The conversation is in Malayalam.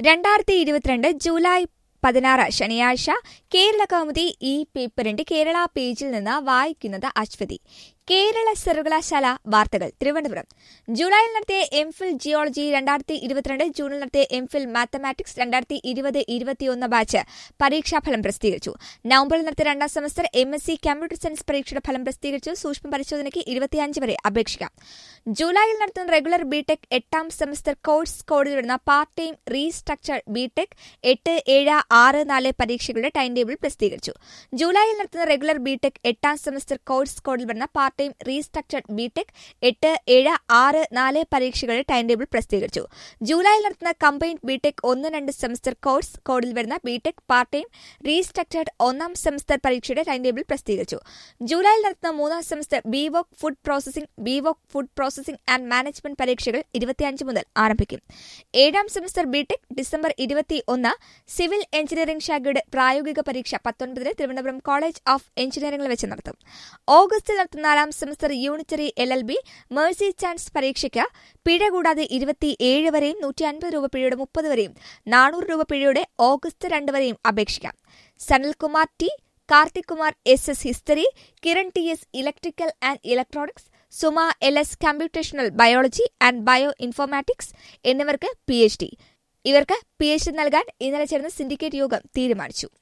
രണ്ടായിരത്തി ഇരുപത്തിരണ്ട് ജൂലൈ പതിനാറ് ശനിയാഴ്ച കേരള കൗമുദി ഈ പേപ്പറിന്റെ കേരള പേജിൽ നിന്ന് വായിക്കുന്നത് അശ്വതി കേരള സർവകലാശാല വാർത്തകൾ തിരുവനന്തപുരം ജൂലൈയിൽ നടത്തിയ എംഫിൽ ജിയോളജി രണ്ടായിരത്തി ഇരുപത്തിരണ്ട് ജൂണിൽ നടത്തിയ എംഫിൽ മാത്തമാറ്റിക്സ് രണ്ടായിരത്തി ഇരുപത് ഇരുപത്തിയൊന്ന് ബാച്ച് പരീക്ഷാഫലം പ്രസിദ്ധീകരിച്ചു നവംബറിൽ നടത്തിയ രണ്ടാം semester M S C computer science പരീക്ഷയുടെ ഫലം പ്രസിദ്ധീകരിച്ചു സൂക്ഷ്മ പരിശോധനയ്ക്ക് ഇരുപത്തിയഞ്ച് വരെ അപേക്ഷിക്കാം ജൂലൈയിൽ നടത്തുന്ന റെഗുലർ ബിടെക് എട്ടാം സെമസ്റ്റർ കോഴ്സ് കോഡിൽ വരുന്ന പാർട്ട് ടൈം റീസ്ട്രക്ചർ ബിടെക് എട്ട് ഏഴ് ആറ് നാല് പരീക്ഷകളുടെ ടൈം ടേബിൾ പ്രസിദ്ധീകരിച്ചു ജൂലൈയിൽ നടത്തുന്ന റെഗുലർ ബിടെക് എട്ടാം സെമസ്റ്റർ കോഴ്സ് കോഡിൽ വരുന്ന പാർട്ട് ടൈം റീസ്ട്രക്ചർഡ് ബിടെക് എട്ട് ഏഴ് ആറ് നാല് പരീക്ഷകളുടെ ടൈം ടേബിൾ പ്രസിദ്ധീകരിച്ചു ജൂലൈയിൽ നടത്തുന്ന കമ്പൈൻഡ് ബിടെക് ഒന്ന് രണ്ട് സെമസ്റ്റർ കോഴ്സ് കോഡിൽ വരുന്ന ബിടെക് പാർട്ട് ടൈം റീസ്ട്രക്ചർഡ് ഒന്നാം സെമസ്റ്റർ പരീക്ഷയുടെ ടൈം ടേബിൾ പ്രസിദ്ധീകരിച്ചു ജൂലൈയിൽ നടത്തുന്ന മൂന്നാം semester B voc food processing B voc food processing and management പരീക്ഷകൾ ഇരുപത്തിയഞ്ച് മുതൽ ആരംഭിക്കും ഏഴാം സെമസ്റ്റർ ബിടെക് ഡിസംബർ ഇരുപത്തി ഒന്ന് സിവിൽ എഞ്ചിനീയറിംഗ് ശാഖയുടെ പ്രായോഗിക പരീക്ഷ പത്തൊൻപതിന് തിരുവനന്തപുരം കോളേജ് ഓഫ് എഞ്ചിനീയറിംഗിൽ വെച്ച് നടത്തും ഓഗസ്റ്റിൽ നടത്തുന്ന നാലാം semester unitary L L B mercy chance പരീക്ഷയ്ക്ക് പിഴ കൂടാതെ ഇരുപത്തിയേഴ് വരെയും നൂറ്റി അൻപത് രൂപ പിഴയുടെ മുപ്പത് വരെയും നാനൂറ് രൂപ പിഴയുടെ ഓഗസ്റ്റ് രണ്ട് വരെയും അപേക്ഷിക്കാം Sanalkumar T Karthik Kumar S S history Kiran T S electrical and electronics Suma L S computational biology and bio informatics എന്നിവർക്ക് പി എച്ച് ഡി ഇവർക്ക് പി എച്ച് ഡി നൽകാൻ ഇന്നലെ ചേർന്ന സിൻഡിക്കേറ്റ് യോഗം തീരുമാനിച്ചു